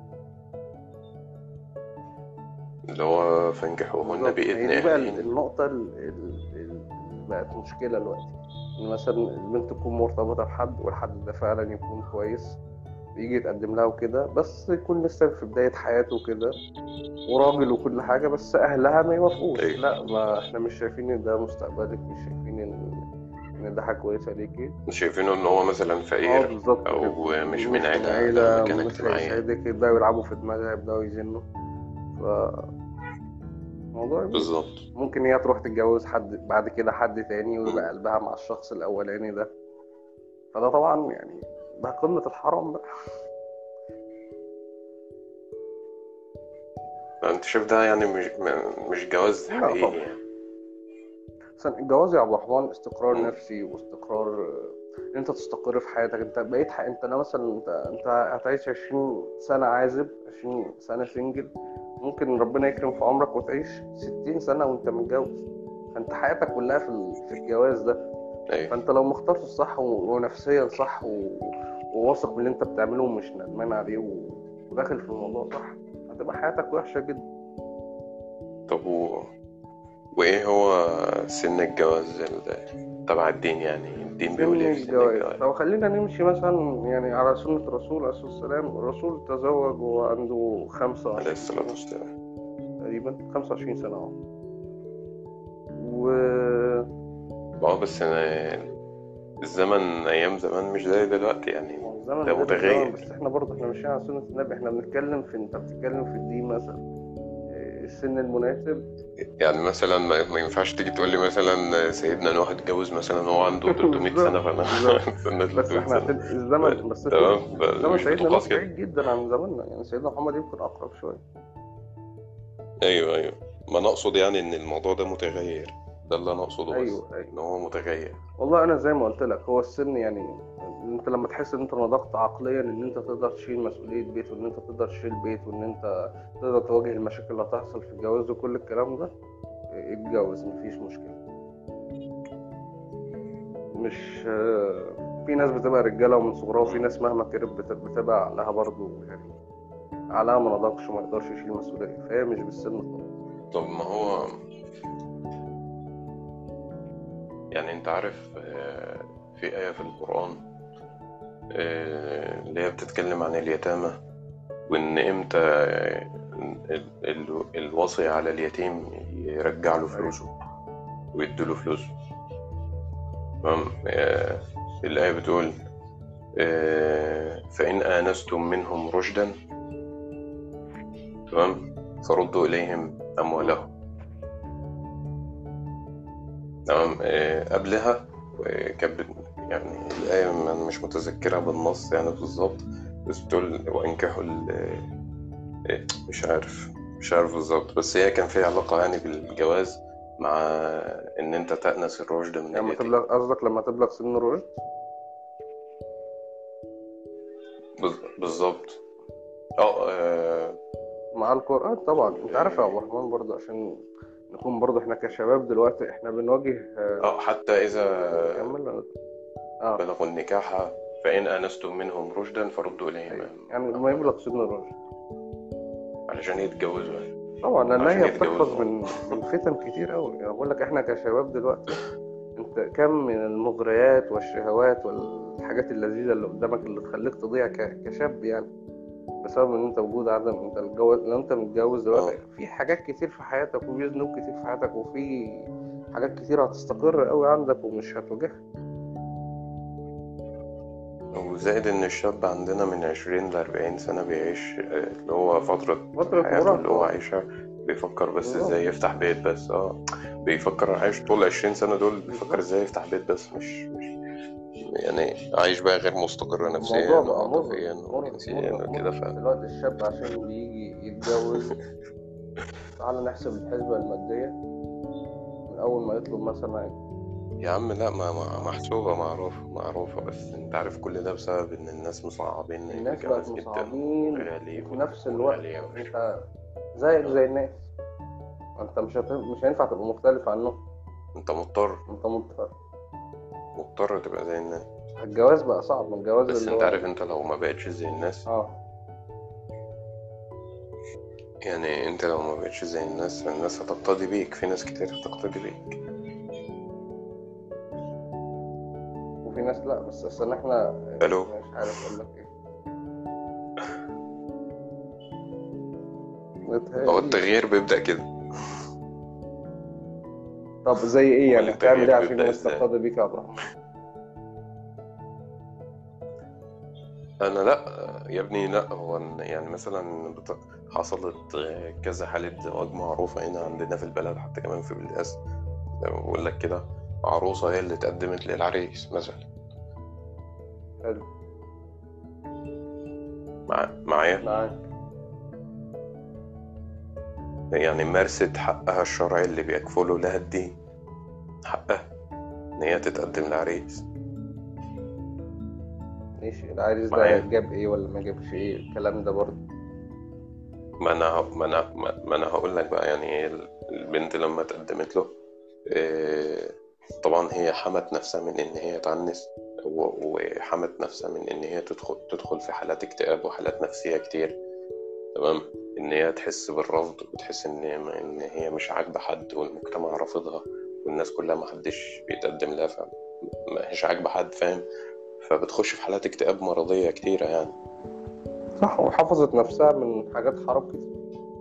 اللي هو فانكحوهن بالظبط بإذن هي دي بقى أهلهن النقطة ال- ال- اللي بقت مشكلة دلوقتي إن مثلا البنت تكون مرتبطة بحد والحد ده فعلا يكون كويس يجي يتقدم لها وكده بس يكون لسه في بداية حياته كده وراجل وكل حاجة بس أهلها ما يوافقوش ايوه لا ما احنا مش شايفين إن ده مستقبلك مش شايفين إن إن ده حاجة كويسة ليكي شايفينه إن هو مثلا اه فقير بالظبط كده أو مش مش من من عيلة عيلة مكانة مش اجتماعية هيساعدك يبدأوا يلعبوا في دماغها يبدأوا يزنوا ف الموضوع يبوظ بالظبط ممكن هي تروح تتجوز حد بعد كده حد تاني ويبقى مم. قلبها مع الشخص الأولاني ده فده طبعا يعني ده قمة الحرام بقى أنت شايف ده يعني مش مش جواز لا حقيقي طبعا يعني مثلا الجواز يا عبد الرحمن استقرار مم. نفسي واستقرار آه، ان انت تستقر في حياتك انت بقيت ح... انت انا مثلا انت انت هتعيش 20 سنة عازب 20 سنة سنجل ممكن ربنا يكرم في عمرك وتعيش 60 سنة وانت متجوز فانت حياتك كلها في ال- في الجواز ده أيوه فانت لو مختار الصح و- ونفسيا صح و... وواثق من اللي انت بتعمله ومش ندمان عليه و... وداخل في الموضوع صح هتبقى حياتك وحشة جدا طب و... وإيه هو سن الجواز ال- تبع الدين يعني الدين بيقول سن إيه في سن الجواز الجواز طب خلينا نمشي مثلا يعني على سنة الرسول عليه الصلاة والسلام الرسول تزوج وهو عنده خمسة عليه وعشرين الصلاة سنة والسلام تقريبا خمسة وعشرين سنة اه و اه بس أنا الزمن أيام زمان مش زي دلوقتي يعني هو الزمن ده غير الزمن متغير بس احنا برضه احنا ماشيين على سنة النبي احنا بنتكلم في انت بتتكلم في الدين مثلا إيه، السن المناسب يعني مثلا ما ما ينفعش تيجي تقول لي مثلا سيدنا نوح اتجوز مثلا وهو عنده 300 سنة بالظبط فأنا بالظبط استنى بس 300 احنا سنة عشان الزمن بس تمام زمن مش سيدنا نوح بتقاس كده بعيد جدا عن زماننا يعني سيدنا محمد يمكن أقرب شوية أيوه أيوه ما أنا أقصد يعني إن الموضوع ده متغير ده اللي أنا أقصده بس أيوه أيوه إن هو متغير والله انا زي ما قلت لك هو السن يعني انت لما تحس ان انت نضجت عقليا ان انت تقدر تشيل مسؤوليه بيت وان انت تقدر تشيل بيت وان انت تقدر تواجه المشاكل اللي هتحصل في الجواز وكل الكلام ده اتجوز مفيش مشكله مش آه، في ناس بتبقى رجاله ومن صغرها وفي ناس مهما كبرت بت- بتبقى عقلها برضو يعني عقلها ما نضجش وما يقدرش يشيل مسؤوليه فهي مش بالسن خالص طب ما هو يعني أنت عارف آه، في آية في القرآن آه، اللي هي بتتكلم عن اليتامى وإن إمتى آه، ال- ال- الوصي على اليتيم يرجع له فلوسه ويديله فلوسه تمام آه، الآية بتقول آه، فإن آنستم منهم رشدا تمام فردوا إليهم أموالهم تمام آه، قبلها وكانت بت- يعني الآية ما- أنا مش متذكرها بالنص يعني بالظبط بس بتقول وانكحوا ال إيه، مش عارف مش عارف بالظبط بس هي كان فيها علاقة يعني بالجواز مع إن أنت تأنس الرشد من لما اليتيم تبلغ قصدك لما تبلغ سن الرشد بز- بالظبط اه آه، مع القرآن طبعا انت عارف يا عبد الرحمن برضه عشان نكون برضه احنا كشباب دلوقتي احنا بنواجه اه حتى إذا كمل اه بلغوا النكاح فإن آنستم منهم رشدا فردوا إليهم يعني لما يبلغ سن الرشد علشان يتجوزوا طبعا لان عشان هي بتحفظ يتجوزوا. من من فتن كتير قوي يعني بقول لك احنا كشباب دلوقتي انت كم من المغريات والشهوات والحاجات اللذيذه اللي قدامك اللي تخليك تضيع ك- كشاب يعني بسبب ان انت وجود عدم انت الجواز لو انت متجوز دلوقتي في حاجات كتير في حياتك وفي ذنوب كتير في حياتك وفي حاجات كتير هتستقر قوي عندك ومش هتواجهها وزائد إن الشاب عندنا من عشرين لأربعين سنة بيعيش آه، اللي هو فترة فترة حياته اللي هو مراهقة. عايشها بيفكر بس بالظبط. ازاي يفتح بيت بس اه بيفكر عايش طول عشرين سنة دول بيفكر ازاي يفتح بيت بس مش مش يعني عايش بقى غير مستقر نفسيا الموضوع بقى مرهق وعاطفيا مرهق وجنسيا مرهق وكده مرهق. ف دلوقتي الشاب عشان بيجي يتجوز تعال نحسب الحسبة المادية من أول ما يطلب مثلا يا عم لا ما ما- محسوبة معروفة معروفة بس انت عارف كل ده بسبب ان الناس مصعبين الناس الجواز بقت جدا مصعبين غالي وفي نفس الوقت وغالي أوي. أنت زيك زي الناس أنت مش هت... مش هينفع تبقى مختلف عنهم انت مضطر أنت مضطر مضطر تبقى زي الناس الجواز بقى صعب من الجواز بس اللي انت هو- عارف انت لو ما بقتش زي الناس اه يعني انت لو ما بقتش زي الناس الناس هتقتدي بيك في ناس كتير هتقتدي بيك وفي ناس لا بس أصل إحنا ألو. مش عارف أقول لك إيه متهيألي. هو التغيير بيبدأ كده طب زي ايه يعني ولا هتعمل ايه التغيير عشان بيبدأ الناس إزاي؟ تقتدي بيك يا عبد الرحمن؟ انا لا يا ابني لا هو إن- يعني مثلا بت- حصلت كذا حالة زواج معروفة هنا عندنا في البلد حتى كمان في بلقاس زي ما بقول لك كده عروسة هي اللي اتقدمت للعريس مثلا حلو مع... معايا معاك يعني مارست حقها الشرعي اللي بيكفله لها الدين حقها ان هي تتقدم لعريس ماشي العريس ده معايا. جاب ايه ولا ما جابش ايه الكلام ده برضه ما انا ما انا ما انا هقول لك بقى يعني ال- البنت لما اتقدمت له إيه، طبعا هي حمت نفسها من ان هي تعنس و- وحمت نفسها من ان هي تدخل تدخل في حالات اكتئاب وحالات نفسية كتير تمام ان هي تحس بالرفض وتحس ان ان هي مش عاجبة حد والمجتمع رافضها والناس كلها ما حدش بيتقدم لها فما هيش عاجبة حد فاهم فبتخش في حالات اكتئاب مرضية كتيرة يعني صح وحفظت نفسها من حاجات حرام كتير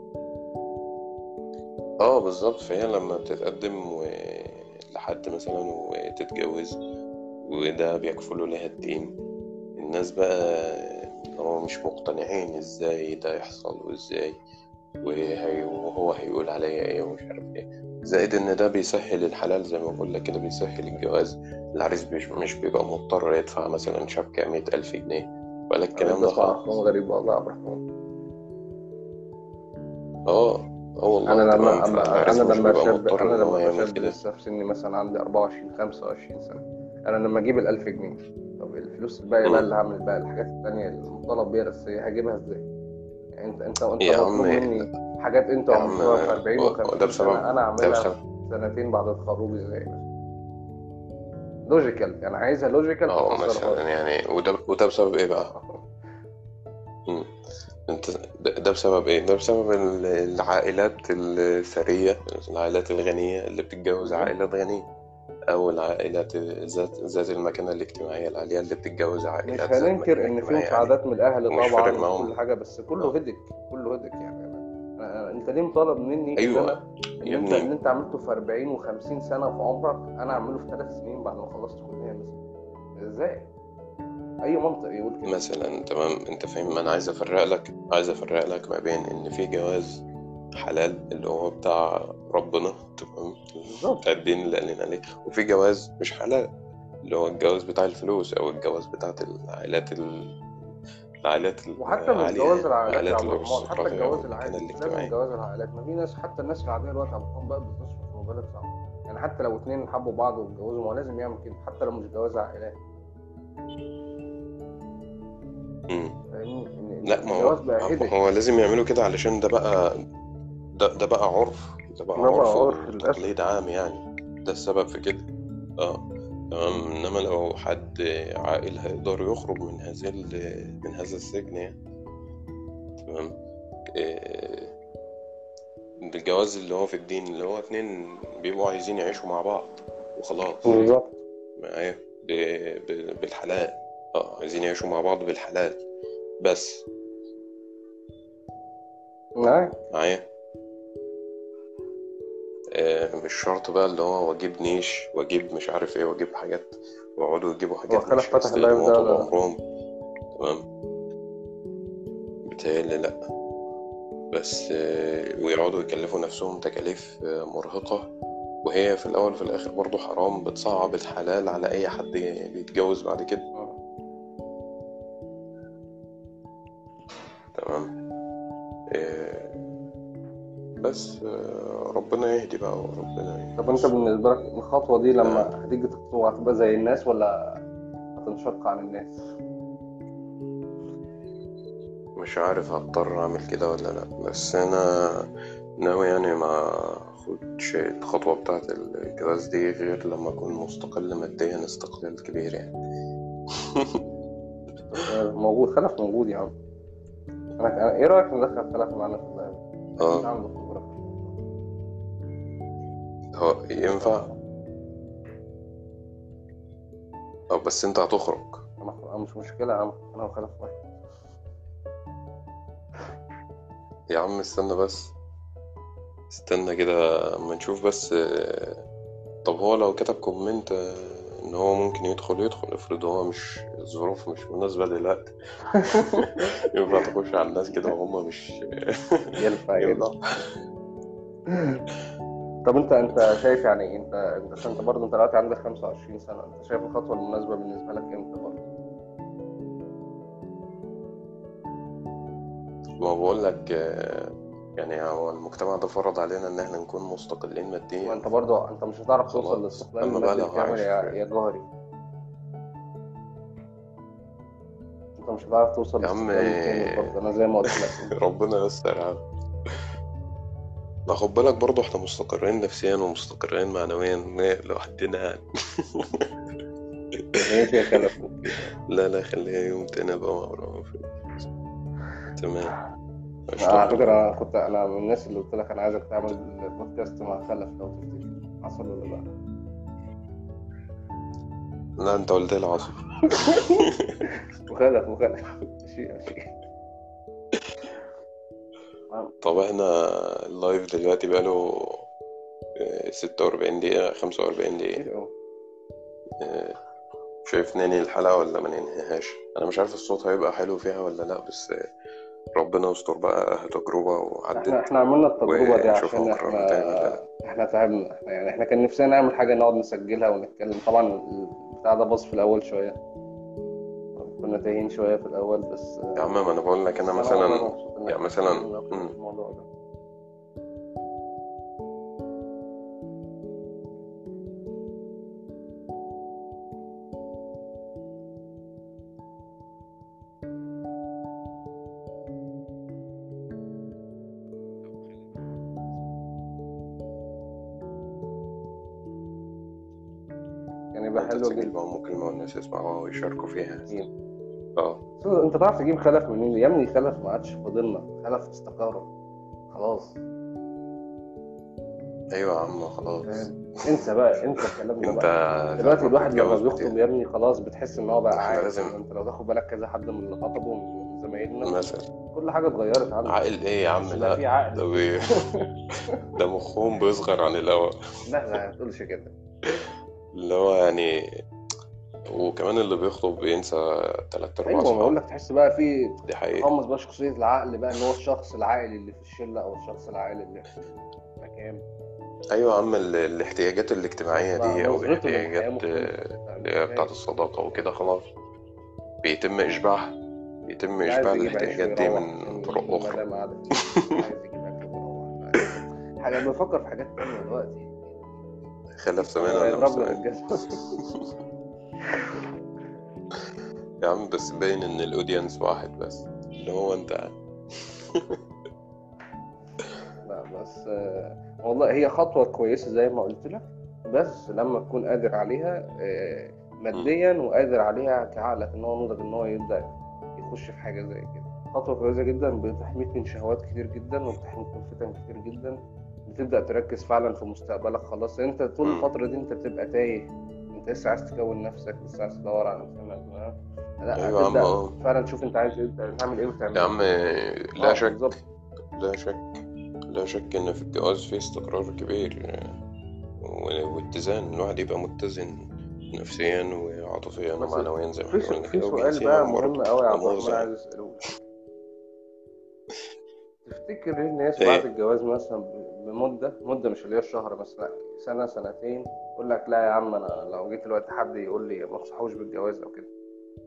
اه بالظبط فهي لما بتتقدم و... لحد مثلا وتتجوز وده بيكفله لها الدين الناس بقى اللي هو مش مقتنعين ازاي ده يحصل وازاي وهي... وهو هيقول عليا ايه ومش عارف ايه زائد ان ده بيسهل الحلال زي ما بقول لك كده بيسهل الجواز العريس مش مش بيبقى مضطر يدفع مثلا شبكة مية ألف جنيه ولا الكلام ده بسمع خالص ارقام غريبه والله يا عبد الرحمن اه اه والله انا تمام لما أما فالعريس انا مش لما بيبقى شاب مضطر انا ان هو لما يعمل شاب كده لسه في سني مثلا عندي 24 25 سنه انا لما اجيب ال 1000 جنيه طب الفلوس الباقيه بقى مم. اللي هعمل بقى الحاجات التانيه المطالب بيها الاساسيه هجيبها ازاي؟ يعني انت انت انت يا مطلوب عم مني حاجات انت يا عم عملتوها في 40 هو- هو ده و50 بسبب سنه انا ده اعملها بسبب في سنتين بعد التخرج ازاي مثلا لوجيكال يعني عايزها لوجيكال اه تفسرها مثلا لي. يعني وده وده بسبب ايه بقى؟ مم. انت ده ده بسبب ايه؟ ده بسبب ال- العائلات الثرية العائلات الغنية اللي بتتجوز مم. عائلات غنية أو العائلات ذات ذات المكانة الاجتماعية العالية اللي بتتجوز مش عائلات ذات هننكر مكانة ان في اجتماعية عالية مساعدات من الاهل ومش طبعا فارق معاهم. وكل حاجه بس كله هدك كله هدك يعني أنا- أنا انت ليه مطالب مني ان أيوة. انا ان يا انت ابني. اللي انت عملته في 40 و50 سنه في عمرك انا اعمله في ثلاث سنين بعد ما خلصت كليه مثلا ازاي؟ اي منطق يقول كده مثلا تمام انت فاهم انا عايز افرق لك عايز افرق لك ما بين ان في جواز حلال اللي هو بتاع ربنا تمام بالظبط بتاع الدين اللي قال لنا عليه وفي جواز مش حلال اللي هو الجواز بتاع الفلوس او الجواز بتاعت العائلات ال... العائلات وحتى مش العالية جواز العائلات يا العائلات عبد الرحمن حتى الارستقراطية او الجواز المكانة العادي مش لازم الاجتماعية جواز العائلات ما في ناس حتى الناس العاديه دلوقتي يا عبد الرحمن بقى بتصرف في مبالغ صعبه يعني حتى لو اتنين حبوا بعض واتجوزوا ما هو لازم يعمل كده حتى لو مش جواز عائلات مم. فاهمني ان لا ما هو الجواز بقى ما هدف هو لازم يعملوا كده علشان ده بقى ده ده بقى عرف ده بقى ده بقى عرف عرف للاسف وتقليد عام يعني ده السبب في كده اه تمام انما لو حد عاقل هيقدر يخرج من هذه ال- من هذا السجن يعني تمام إيه، الجواز اللي هو في الدين اللي هو اتنين بيبقوا عايزين يعيشوا مع بعض وخلاص بالظبط معايا ب- ب- بالحلال اه عايزين يعيشوا مع بعض بالحلال بس معاك معايا آه، مش شرط بقى اللي هو واجيب نيش واجيب مش عارف ايه واجيب حاجات ويقعدوا يجيبوا هو حاجات خلف مش فتح اللايف هيستخدموها ده طول ولا لا؟ عمرهم تمام بيتهيألي لأ بس آه، ويقعدوا يكلفوا نفسهم تكاليف آه، مرهقة وهي في الأول وفي الآخر برضو حرام بتصعب الحلال على أي حد بيتجوز بعد كده تمام آه، بس آه، ربنا يهدي بقى وربنا يهدي طب انت بالنسبه لك الخطوه دي لما هتيجي تخطوها هتبقى زي الناس ولا هتنشق عن الناس؟ مش عارف هضطر اعمل كده ولا لا بس انا ناوي يعني ما اخدش الخطوة بتاعة الجواز دي غير لما اكون مستقل ماديا استقلال كبير يعني موجود خلف موجود يا عم انا أنا- ايه رايك ندخل خلف معانا في اللايف؟ اه عنده خبره هو ينفع اه بس انت هتخرج أنا- أنا مش مشكله يا عم انا وخلف واحد يا عم استنى بس استنى كده اما نشوف بس آه، طب هو لو كتب كومنت آه، ان هو ممكن يدخل يدخل افرض هو مش الظروف مش مناسبة دلوقتي ينفع تخش على الناس كده وهم مش ينفع ينفع ينفع طب انت انت شايف يعني انت انت عشان انت برضه انت دلوقتي عندك 25 سنه انت شايف الخطوه المناسبه بالنسبه لك امتى برضه؟ ما بقول لك آه، يعني هو المجتمع ده فرض علينا ان احنا نكون مستقلين ماديا وانت برضه انت مش هتعرف توصل خلاص. للاستقلال أما بقى المادي لو كامل عايش يا في- يا جوهري انت مش هتعرف توصل يا عم للاستقلال الكامل برضه انا زي ما قلت لك ربنا يستر يا عم ما خد بالك برضه احنا مستقرين نفسيا ومستقرين معنويا لوحدنا يعني ماشي يا خلف لا لا خليها يوم تاني بقى مع تمام على فكره انا كنت انا من الناس اللي قلت لك انا عايزك تعمل بودكاست مع خلف لو تفتكر حصل ولا لا؟ لا انت قلت لي عاصف وخلف وخلف ماشي ماشي طب احنا اللايف دلوقتي بقاله آه، 46 دقيقة 45 دقيقة كتير أوي. آه، شايف ننهي الحلقة ولا ما ننهيهاش أنا مش عارف الصوت هيبقى حلو فيها ولا لأ بس آه، ربنا يستر بقى تجربة احنا وعدت احنا عملنا التجربه دي ونشوف عشان بكرة تاني ولا احنا لأ. احنا تعبنا احنا يعني احنا كان نفسنا نعمل حاجه نقعد نسجلها ونتكلم طبعا البتاع ده باظ في الاول شويه كنا تايهين شويه في الاول بس يا عم ما أنا بقول لك أنا بس والله مثلا مبسوط إن يعني إحنا مثلا اتكلمنا في مم. الموضوع ده كان يبقى أنت حلو تسجل جدا بقى مكالمة والناس يسمعوها ويشاركوا فيها أكيد. اه بس انت تعرف تجيب خلف منين يا ابني خلف ما عادش فاضلنا خلف استقر خلاص أيوة يا عم خلاص فاهم؟ انسى بقى انسى الكلام ده أنت بقى دلوقتي لما الواحد لما بتتجوز بيخطب بت- يا ابني خلاص بتحس ان هو بقى احنا عاقل لازم- انت لو تاخد بالك كذا حد من اللي خطبوا من زمايلنا مثلا كل حاجه اتغيرت عنه عاقل إيه يا عم بس بقى في لا عقل ده بي... ده مخهم بيصغر عن الأول لا لا ما تقولش كده اللي هو يعني وكمان اللي بيخطب بينسى تلات أرباع ايوه ما بقول صحابه لك تحس بقى في دي حقيقة تقمص بقى شخصيه العقل بقى ان هو الشخص العاقل اللي في الشله او الشخص العاقل اللي في المكان أيوة يا عم ال- الاحتياجات الاجتماعية دي أو نظرته للحياة الاحتياجات مختلفة. اللي هي بتاعت الصداقة وكده خلاص بيتم إشباعها بيتم إشباع عايز يجيب عيش الاحتياجات دي ويروح من عشان طرق أخرى المدام قاعدة في البيت. عايز يجيب أكل ويروح حاجة بفكر في حاجات تانية دلوقتي خلف زمان ولا مش يضربنا زمان بالجزمة يا عم بس باين إن الأودينس واحد بس اللي هو أنت لا بس آه، والله هي خطوة كويسة زي ما قلت لك بس لما تكون قادر عليها آه، ماديا وقادر عليها كعقلك ان هو نضج ان هو يبدأ يخش في حاجة زي كده خطوة كويسة جدا بتحميك من شهوات كتير جدا وبتحميك من فتن كتير جدا بتبدأ تركز فعلا في مستقبلك خلاص انت طول مم. الفترة دي انت بتبقى تايه انت لسه عايز تكون نفسك لسه عايز تدور على نفسك لا أيوة يا عم، هتبدأ اه. فعلا تشوف انت عايز ايه تعمل ايه وتعمل يا عم لا آه، شك بالظبط. لا شك لا شك إن في الجواز في استقرار كبير و- واتزان الواحد يبقى متزن نفسيا وعاطفيا بس ومعنويا زي ما في احنا سو- قلنا في كده سؤال وجنسيا بقى برضه مهم قوي يا عبد مؤاخذة الرحمن يعني. عايز اساله تفتكر ليه الناس إيه؟ بعد الجواز مثلا بمده مده مش اللي هي الشهر مثلا سنه سنتين يقول لك لا يا عم انا لو جيت دلوقتي حد يقول لي ما تصحوش بالجواز او كده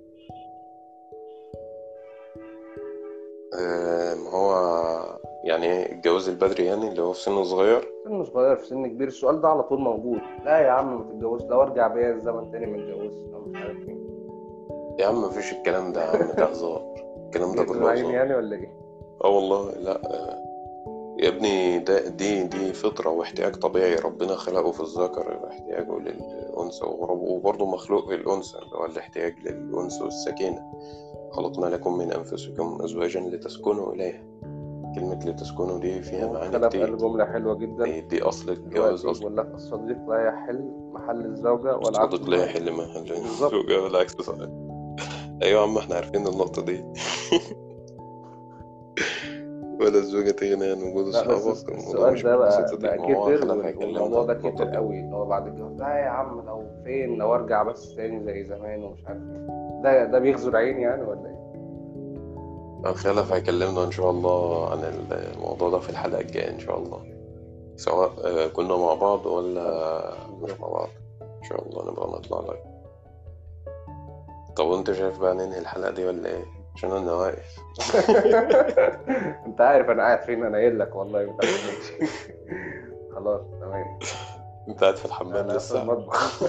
آه، ما هو يعني الجواز البدري يعني اللي هو في سن صغير سن صغير في سن كبير السؤال ده على طول موجود لا يا عم ما تتجوزش لو ارجع بيا الزمن تاني ما اتجوزش أو مش عارف ايه يا عم مفيش الكلام ده يا عم ده هزار الكلام ده بيقتلوا كله عيني هزار يعني ولا ايه؟ اه والله لا آه، يا ابني ده دي دي فطرة واحتياج طبيعي ربنا خلقه في الذكر احتياجه للأنثى ورب- وبرضه مخلوق للأنثى اللي هو الاحتياج للأنس والسكينة خلقنا لكم من أنفسكم أزواجا لتسكنوا إليها كلمة لتسكنوا دي فيها معاني خلف كتير قال جمله حلوه جدا دي, دي أصل الجواز دلوقتي أصلا بيقول لك الصديق لا يحل محل الزوجه ولا عكس صادق لا ذلك. يحل محل بالظبط. الزوجة والعكس صحيح أيوة يا عم احنا عارفين النقطة دي ولا الزوجة تغني عن وجود لا بس أصحابك السؤال ده بقى بقى كتر كتير والموضوع ده كتر قوي اللي هو بعد الجواز لا يا عم لو فين لو ارجع بس تاني زي زمان ومش عارف ايه ده ده بيغزو العين يعني ولا ايه؟ خلف هيكلمنا إن شاء الله عن الموضوع ده في الحلقة الجاية إن شاء الله سواء آه، كنا مع بعض ولا مش مع بعض إن شاء الله نبقى نطلع لك طب وأنت شايف بقى ننهي الحلقة دي ولا إيه؟ عشان أنا واقف انت عارف انا قاعد فين انا قايل لك والله ما تعملش. خلاص تمام أنت قاعد في الحمام انا في لسه المطبخ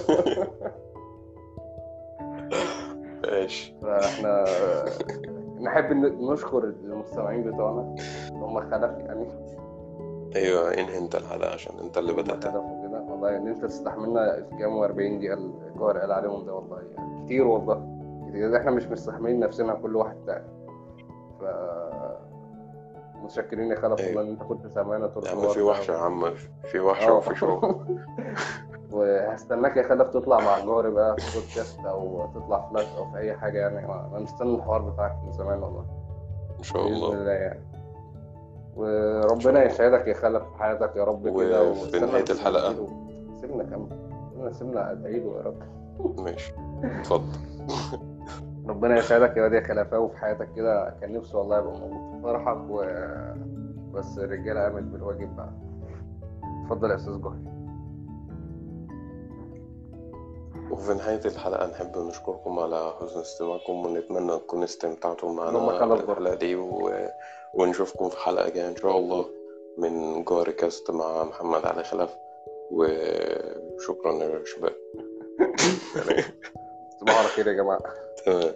ماشي فاحنا نحب ن- نشكر المستمعين بتوعنا اللي هم خلف يعني أيوة انهي أنت الحلقة عشان أنت اللي هم بدأت خلف وكده والله ان انت تستحملنا في كام و40 دقيقه الجوهر قال عليهم ده والله يعني كتير والله كتير احنا مش مستحملين نفسنا كل واحد تاني ف متشكرين يا خلف أيوة. والله ان انت كنت سامعنا طول يا عم الوقت في ده. وحشة يا عم في وحشة اه. وفي شغل وهستناك يا خلف تطلع مع جوهر بقى في بودكاست او تطلع فلاش او في اي حاجه يعني انا مستني الحوار بتاعك من زمان والله إن شاء باذن الله الله يعني وربنا يسعدك يا خلف في حياتك يا رب كده وفي واستنى نهاية بس الحلقة. ندعيله. سيبنا كم سيبنا سيبنا ادعي له يا رب ماشي اتفضل ربنا يسعدك يا واد يا خلفاوي في حياتك كده كان نفسي والله ابقى موجود في فرحك و... بس الرجاله قامت بالواجب بقى اتفضل يا استاذ جوهر وفي نهاية الحلقة نحب نشكركم على حسن استماعكم ونتمنى تكونوا استمتعتوا اللهم معنا خلف بركة. بالحلقة دي و... ونشوفكم في حلقة جاية إن شاء الله من جوهر كاست مع محمد علي خلف وشكرا يا شباب تصبحوا على خير يا جماعه تمام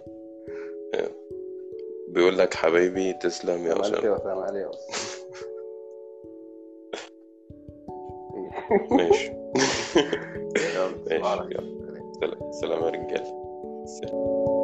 بيقول لك حبايبي تسلم يا سلام عليك أسامة يا سلام عليك يا أستاذ. ماشي يلا تصبحوا على ماشي خير يلا سلام سلام يا رجالة سلام.